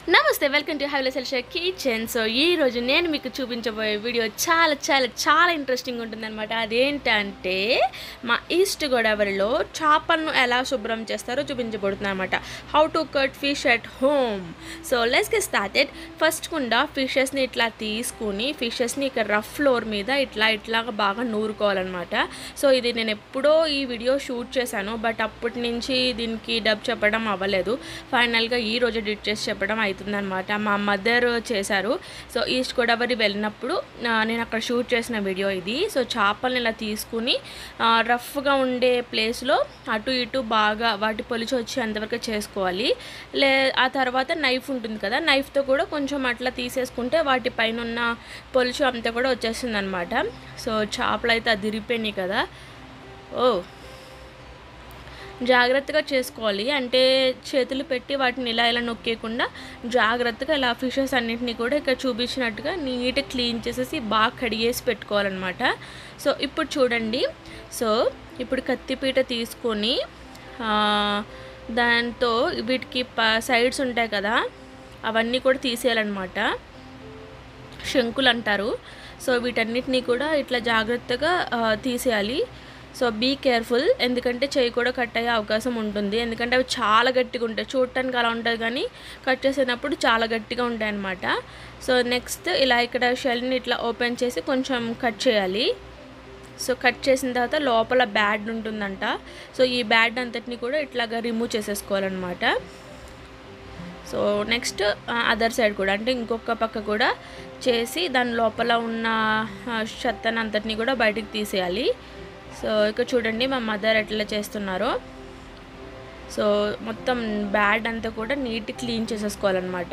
నమస్తే welcome to హైలెస్ ఎల్షా కిచెన్ సో ఈ రోజు నేను మీకు చూపించబోయే వీడియో చాలా చాలా చాలా ఇంట్రెస్టింగ్ ఉంటుందన్నమాట అదేంటంటే మా ఈస్ట్ గోదావరిలో చేపలను ఎలా శుభ్రం చేస్తారో చూపించబడుతుంది అనమాట how to cut fish at home so let's get started first కుండా ఫిషెస్ని ఇట్లా తీసుకుని ఫిషెస్ని ఇక రఫ్ ఫ్లోర్ మీద ఇట్లా ఇట్లాగా బాగా నూరుకోవాలన్నమాట సో ఇది నేను ఎప్పుడో ఈ వీడియో షూట్ చేశాను బట్ అప్పటి నుంచి దీనికి డబ్ చెప్పడం అవ్వలేదు ఫైనల్గా ఈ రోజు ఎడిట్ చేసి చెప్పడం అవుతుందన్నమాట మా మదర్ చేశారు సో ఈస్ట్ గోదావరి వెళ్ళినప్పుడు ఆ, నేను అక్కడ షూట్ చేసిన వీడియో ఇది సో చేపల్ని ఇలా తీసుకుని ఆ, రఫ్గా ఉండే ప్లేస్లో అటు ఇటు బాగా వాటి పొలిచి వచ్చి అంతవరకు చేసుకోవాలి లే ఆ తర్వాత నైఫ్ ఉంటుంది కదా నైఫ్తో కూడా కొంచెం అట్లా తీసేసుకుంటే వాటి పైన ఉన్న పొలుచు అంతా కూడా వచ్చేస్తుంది అనమాట సో చేపలు అయితే అదిరిపోయినాయి కదా ఓ జాగ్రత్తగా చేసుకోవాలి అంటే చేతులు పెట్టి వాటిని ఇలా ఇలా నొక్కేయకుండా జాగ్రత్తగా ఇలా ఫిషెస్ అన్నిటిని కూడా ఇక్కడ చూపించినట్టుగా నీట్గా క్లీన్ చేసేసి బాగా కడిగేసి పెట్టుకోవాలన్నమాట సో ఇప్పుడు చూడండి సో ఇప్పుడు కత్తిపీట తీసుకొని ఆ, దాంతో వీటికి ప సైడ్స్ ఉంటాయి కదా అవన్నీ కూడా తీసేయాలన్నమాట శంకులు అంటారు సో వీటన్నిటిని కూడా ఇట్లా జాగ్రత్తగా ఆ, తీసేయాలి సో బీ కేర్ఫుల్ ఎందుకంటే చేయి కూడా కట్ అయ్యే అవకాశం ఉంటుంది ఎందుకంటే అవి చాలా గట్టిగా ఉంటాయి చూడటానికి అలా ఉంటుంది కానీ కట్ చేసేటప్పుడు చాలా గట్టిగా ఉంటాయి అన్నమాట సో నెక్స్ట్ ఇలా ఇక్కడ షెల్ని ఇట్లా ఓపెన్ చేసి కొంచెం కట్ చేయాలి సో కట్ చేసిన తర్వాత లోపల బ్యాడ్ ఉంటుందంట సో ఈ బ్యాడ్ అంతటిని కూడా ఇట్లాగా రిమూవ్ చేసేసుకోవాలన్నమాట సో నెక్స్ట్ అదర్ సైడ్ కూడా అంటే ఇంకొక పక్క కూడా చేసి దాని లోపల ఉన్న చెత్తను అంతటిని కూడా బయటికి తీసేయాలి సో ఇక చూడండి మా మదర్ ఎట్లా చేస్తున్నారో సో మొత్తం బ్యాడ్ అంతా కూడా నీట్ క్లీన్ చేసేసుకోవాలన్నమాట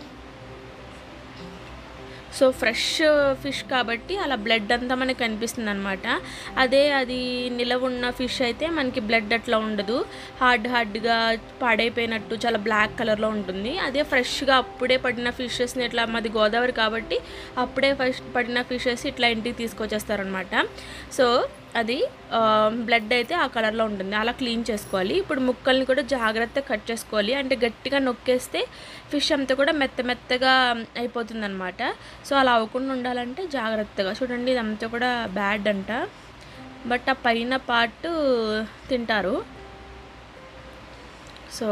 సో ఫ్రెష్ ఫిష్ కాబట్టి అలా బ్లడ్ అంతా మనకి కనిపిస్తుంది అనమాట అదే అది నిలవ ఉన్న ఫిష్ అయితే మనకి బ్లడ్ అట్లా ఉండదు హార్డ్ హార్డ్గా పాడైపోయినట్టు చాలా బ్లాక్ కలర్లో ఉంటుంది అదే ఫ్రెష్గా అప్పుడే పడిన ఫిషెస్ని ఇట్లా మాది గోదావరి కాబట్టి అప్పుడే ఫస్ట్ పడిన ఫిషెస్ ఇట్లా ఇంటికి తీసుకొచ్చేస్తారనమాట సో అది బ్లడ్ అయితే ఆ కలర్లో ఉంటుంది అలా క్లీన్ చేసుకోవాలి ఇప్పుడు ముక్కల్ని కూడా జాగ్రత్తగా కట్ చేసుకోవాలి అంటే గట్టిగా నొక్కేస్తే ఫిష్ అంతా కూడా మెత్త మెత్తగా అయిపోతుంది అనమాట సో అలా అవ్వకుండా ఉండాలంటే జాగ్రత్తగా చూడండి ఇదంతా కూడా బ్యాడ్ అంట బట్ ఆ పైన పార్ట్ తింటారు సో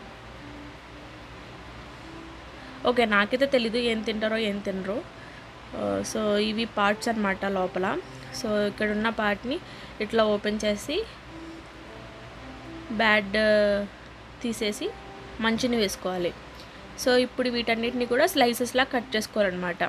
ఓకే నాకైతే తెలీదు ఏం తింటారో ఏం తినరో ఆ, సో ఇవి పార్ట్స్ అన్నమాట లోపల సో ఇక్కడ ఉన్న పార్ట్ని ఇట్లా ఓపెన్ చేసి బ్యాడ్ తీసేసి మంచిని వేసుకోవాలి సో ఇప్పుడు వీటన్నిటిని కూడా స్లైసెస్లా కట్ చేసుకోవాలన్నమాట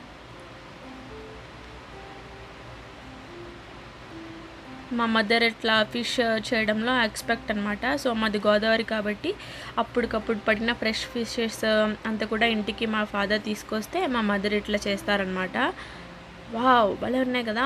మా మదర్ ఇట్లా ఫిష్ చేయడంలో ఎక్స్పెక్ట్ అనమాట సో మాది గోదావరి కాబట్టి అప్పటికప్పుడు పడిన ఫ్రెష్ ఫిషెస్ అంతా కూడా ఇంటికి మా ఫాదర్ తీసుకొస్తే మా మదర్ ఇట్లా చేస్తారనమాట వావ్ భలే ఉన్నాయి కదా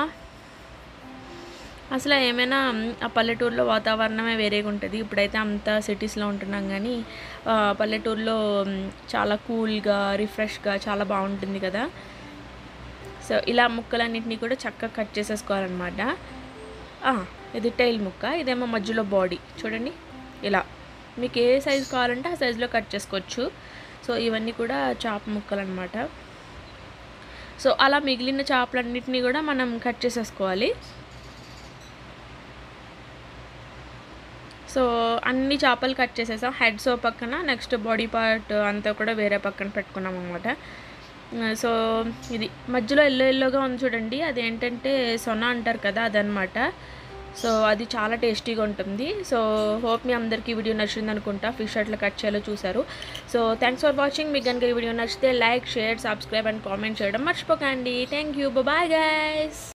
అసలు ఏమైనా మ్, ఆ పల్లెటూరులో వాతావరణమే వేరేగా ఉంటుంది ఇప్పుడైతే అంతా సిటీస్లో ఉంటున్నాం కానీ ఆ, పల్లెటూరులో మ్, చాలా కూల్గా రిఫ్రెష్గా చాలా బాగుంటుంది కదా సో ఇలా ముక్కలన్నింటినీ కూడా చక్కగా కట్ చేసేసుకోవాలన్నమాట ఆ, ఇది టైల్ ముక్క ఇదేమో మధ్యలో బాడీ చూడండి ఇలా మీకు ఏ సైజు కావాలంటే ఆ సైజులో కట్ చేసుకోవచ్చు సో ఇవన్నీ కూడా చాప ముక్కలు అనమాట సో అలా మిగిలిన చేపలన్నింటినీ కూడా మనం కట్ చేసేసుకోవాలి సో అన్ని చేపలు కట్ చేసేసాం హెడ్స్ ఓ పక్కన నెక్స్ట్ బాడీ పార్ట్ అంతా కూడా వేరే పక్కన పెట్టుకున్నాం అనమాట సో ఇది మధ్యలో ఎల్లో ఎల్లోగా ఉంది చూడండి అదేంటంటే సొన అంటారు కదా అదనమాట సో అది చాలా టేస్టీగా ఉంటుంది సో హోప్ మీ అందరికీ ఈ వీడియో నచ్చింది అనుకుంటా ఫిష్ అట్లా కట్ చేయాలో చూసారు సో థ్యాంక్స్ ఫర్ వాచింగ్ మీకు కనుక ఈ వీడియో నచ్చితే like share subscribe and comment చేయడం మర్చిపోకండి థ్యాంక్ యూ బాయ్ గైస్